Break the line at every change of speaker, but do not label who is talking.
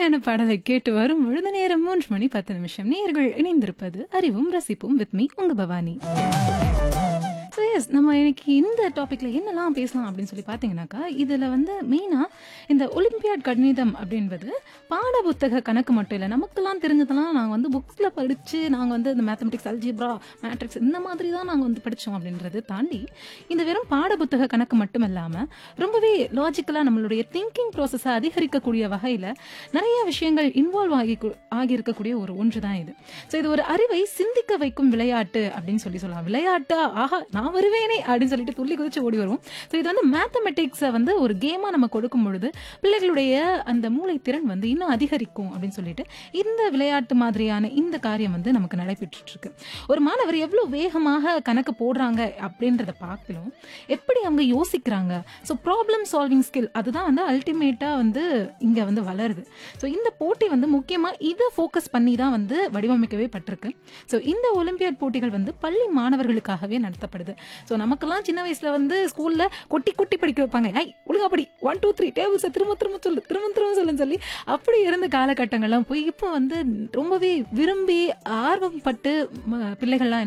அருமையான பாடலை கேட்டு வரும் பொழுது நேரம் மூன்று மணி பத்து நிமிஷம் நேர்கள் இணைந்திருப்பது அறிவும் ரசிப்பும் வித் மீ உங்க பவானி ஸோ எஸ் நம்ம இன்னைக்கு இந்த டாப்பிக்கில் என்னெல்லாம் பேசலாம் அப்படின்னு சொல்லி பார்த்தீங்கன்னாக்கா இதில் வந்து மெயினாக இந்த ஒலிம்பியாட் கணிதம் அப்படின்றது பாட புத்தக கணக்கு மட்டும் இல்லை நமக்கெல்லாம் தெரிஞ்சதெல்லாம் நாங்கள் வந்து புக்ஸில் படித்து நாங்கள் வந்து இந்த மேத்தமெட்டிக்ஸ் அல்ஜிப்ரா மேட்ரிக்ஸ் இந்த மாதிரி தான் நாங்கள் வந்து படித்தோம் அப்படின்றது தாண்டி இந்த வெறும் பாட புத்தக கணக்கு மட்டும் இல்லாமல் ரொம்பவே லாஜிக்கலாக நம்மளுடைய திங்கிங் ப்ராசஸை அதிகரிக்கக்கூடிய வகையில் நிறைய விஷயங்கள் இன்வால்வ் ஆகி ஆகியிருக்கக்கூடிய ஒரு ஒன்று தான் இது ஸோ இது ஒரு அறிவை சிந்திக்க வைக்கும் விளையாட்டு அப்படின்னு சொல்லி சொல்லலாம் விளையாட்டா ஆஹா நான் வருவேனே அப்படின்னு சொல்லிட்டு துள்ளி குதிச்சு ஓடி வருவோம் ஸோ இது வந்து மேத்தமெட்டிக்ஸை வந்து ஒரு கேமாக நம்ம கொடுக்கும் பொழுது பிள்ளைகளுடைய அந்த மூளை திறன் வந்து இன்னும் அதிகரிக்கும் அப்படின்னு சொல்லிட்டு இந்த விளையாட்டு மாதிரியான இந்த காரியம் வந்து நமக்கு நடைபெற்றுட்டு இருக்கு ஒரு மாணவர் எவ்வளோ வேகமாக கணக்கு போடுறாங்க அப்படின்றத பார்க்கலாம் எப்படி அவங்க யோசிக்கிறாங்க ஸோ ப்ராப்ளம் சால்விங் ஸ்கில் அதுதான் வந்து அல்டிமேட்டாக வந்து இங்கே வந்து வளருது ஸோ இந்த போட்டி வந்து முக்கியமாக இதை ஃபோக்கஸ் பண்ணி தான் வந்து வடிவமைக்கவே பட்டிருக்கு ஸோ இந்த ஒலிம்பியாட் போட்டிகள் வந்து பள்ளி மாணவர்களுக்காகவே நடத்தப்படுது ஸோ நமக்கெல்லாம் சின்ன வயசுல வந்து ஸ்கூல்ல கொட்டி கொட்டி படிக்க வைப்பாங்க ஐ ஒழுங்கா படி ஒன் டூ த்ரீ டேபிள்ஸை திரும்ப திரும்ப சொல்லு திரும்ப திரும்ப சொல்லுன்னு சொல்லி அப்படி இருந்த காலகட்டங்கள்லாம் போய் இப்போ வந்து ரொம்பவே விரும்பி ஆர்வம் பட்டு ம- பிள்ளைகள்லாம்